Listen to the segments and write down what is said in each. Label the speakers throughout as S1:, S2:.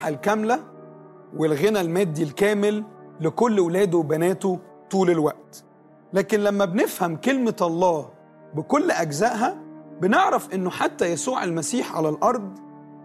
S1: الصحة الكاملة والغنى المادي الكامل لكل ولاده وبناته طول الوقت لكن لما بنفهم كلمة الله بكل أجزائها بنعرف إنه حتى يسوع المسيح على الأرض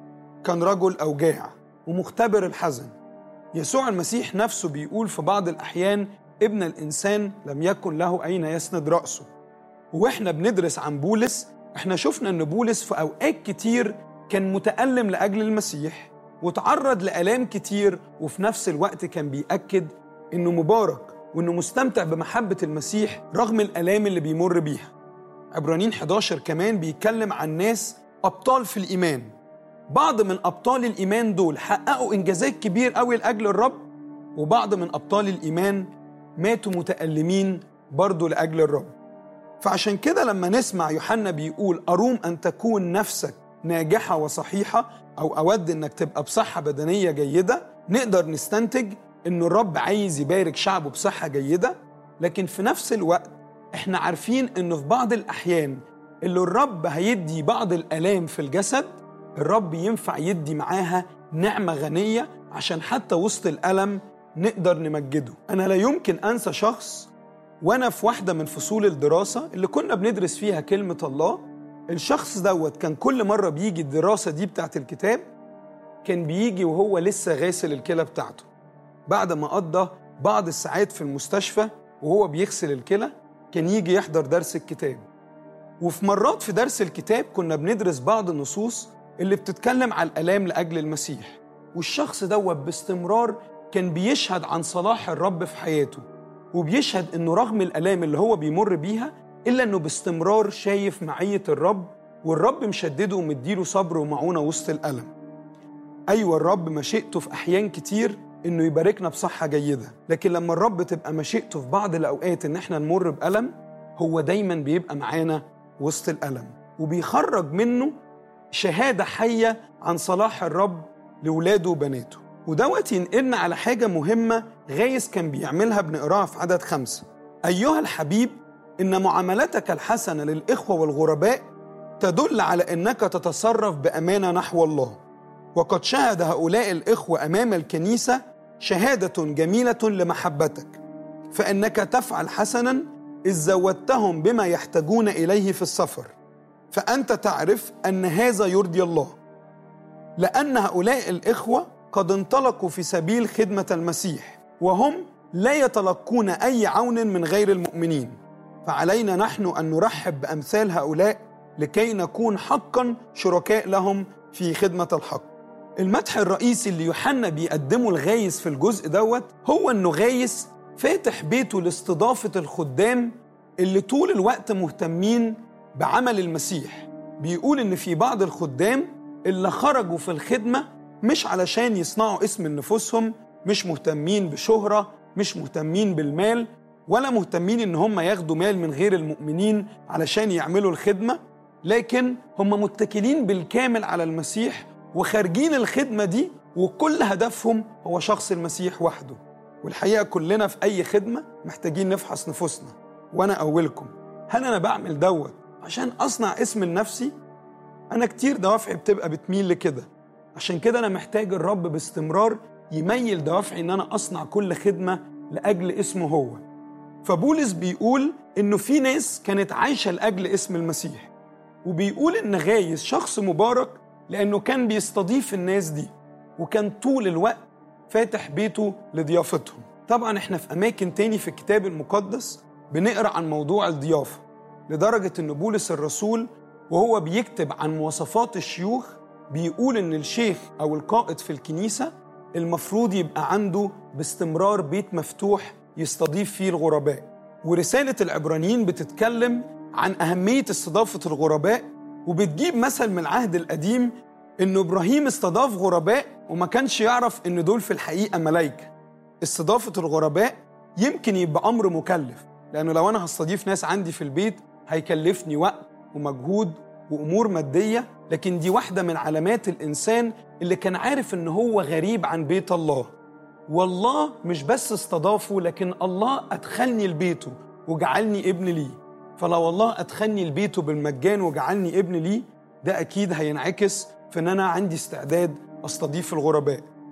S1: كان رجل أوجاع ومختبر الحزن يسوع المسيح نفسه بيقول في بعض الأحيان ابن الإنسان لم يكن له أين يسند رأسه وإحنا بندرس عن بولس إحنا شفنا إن بولس في أوقات كتير كان متألم لأجل المسيح وتعرض لآلام كتير وفي نفس الوقت كان بيأكد إنه مبارك وإنه مستمتع بمحبة المسيح رغم الآلام اللي بيمر بيها عبرانيين 11 كمان بيتكلم عن ناس أبطال في الإيمان بعض من أبطال الإيمان دول حققوا إنجازات كبير قوي لأجل الرب وبعض من أبطال الإيمان ماتوا متألمين برضه لأجل الرب فعشان كده لما نسمع يوحنا بيقول أروم أن تكون نفسك ناجحة وصحيحة أو أود إنك تبقى بصحة بدنية جيدة نقدر نستنتج إن الرب عايز يبارك شعبه بصحة جيدة لكن في نفس الوقت إحنا عارفين إنه في بعض الأحيان اللي الرب هيدي بعض الآلام في الجسد الرب ينفع يدي معاها نعمة غنية عشان حتى وسط الألم نقدر نمجده أنا لا يمكن أنسى شخص وأنا في واحدة من فصول الدراسة اللي كنا بندرس فيها كلمة الله الشخص دوت كان كل مرة بيجي الدراسة دي بتاعت الكتاب كان بيجي وهو لسه غاسل الكلى بتاعته بعد ما قضى بعض الساعات في المستشفى وهو بيغسل الكلى كان يجي يحضر درس الكتاب وفي مرات في درس الكتاب كنا بندرس بعض النصوص اللي بتتكلم على الآلام لأجل المسيح والشخص دوت باستمرار كان بيشهد عن صلاح الرب في حياته وبيشهد انه رغم الآلام اللي هو بيمر بيها إلا انه باستمرار شايف معية الرب والرب مشدده ومديله صبر ومعونة وسط الألم أيوة الرب مشيئته في أحيان كتير إنه يباركنا بصحة جيدة لكن لما الرب تبقى مشيئته في بعض الأوقات إن إحنا نمر بألم هو دايما بيبقى معانا وسط الألم وبيخرج منه شهادة حية عن صلاح الرب لولاده وبناته ودوت ينقلنا على حاجة مهمة غايس كان بيعملها بنقراها في عدد خمسة أيها الحبيب إن معاملتك الحسنة للإخوة والغرباء تدل على أنك تتصرف بأمانة نحو الله وقد شهد هؤلاء الإخوة أمام الكنيسة شهادة جميلة لمحبتك فإنك تفعل حسنا إذ زودتهم بما يحتاجون إليه في السفر فأنت تعرف أن هذا يرضي الله لأن هؤلاء الإخوة قد انطلقوا في سبيل خدمة المسيح وهم لا يتلقون أي عون من غير المؤمنين فعلينا نحن أن نرحب بأمثال هؤلاء لكي نكون حقا شركاء لهم في خدمة الحق المدح الرئيسي اللي يوحنا بيقدمه الغايس في الجزء دوت هو انه غايس فاتح بيته لاستضافة الخدام اللي طول الوقت مهتمين بعمل المسيح بيقول ان في بعض الخدام اللي خرجوا في الخدمة مش علشان يصنعوا اسم لنفوسهم مش مهتمين بشهرة مش مهتمين بالمال ولا مهتمين ان هم ياخدوا مال من غير المؤمنين علشان يعملوا الخدمة لكن هم متكلين بالكامل على المسيح وخارجين الخدمة دي وكل هدفهم هو شخص المسيح وحده والحقيقة كلنا في أي خدمة محتاجين نفحص نفوسنا وأنا أولكم هل أنا بعمل دوت عشان أصنع اسم لنفسي؟ أنا كتير دوافعي بتبقى بتميل لكده عشان كده أنا محتاج الرب باستمرار يميل دوافعي إن أنا أصنع كل خدمة لأجل اسمه هو فبولس بيقول إنه في ناس كانت عايشة لأجل اسم المسيح وبيقول إن غايس شخص مبارك لأنه كان بيستضيف الناس دي وكان طول الوقت فاتح بيته لضيافتهم طبعا احنا في أماكن تاني في الكتاب المقدس بنقرأ عن موضوع الضيافة لدرجة أن بولس الرسول وهو بيكتب عن مواصفات الشيوخ بيقول أن الشيخ أو القائد في الكنيسة المفروض يبقى عنده باستمرار بيت مفتوح يستضيف فيه الغرباء ورسالة العبرانيين بتتكلم عن أهمية استضافة الغرباء وبتجيب مثل من العهد القديم إن إبراهيم استضاف غرباء وما كانش يعرف إن دول في الحقيقة ملايكة استضافة الغرباء يمكن يبقى أمر مكلف لأنه لو أنا هستضيف ناس عندي في البيت هيكلفني وقت ومجهود وأمور مادية لكن دي واحدة من علامات الإنسان اللي كان عارف إن هو غريب عن بيت الله والله مش بس استضافه لكن الله أدخلني لبيته وجعلني ابن ليه فلو الله أدخلني لبيته بالمجان وجعلني ابن ليه ده أكيد هينعكس في إن أنا عندي استعداد أستضيف الغرباء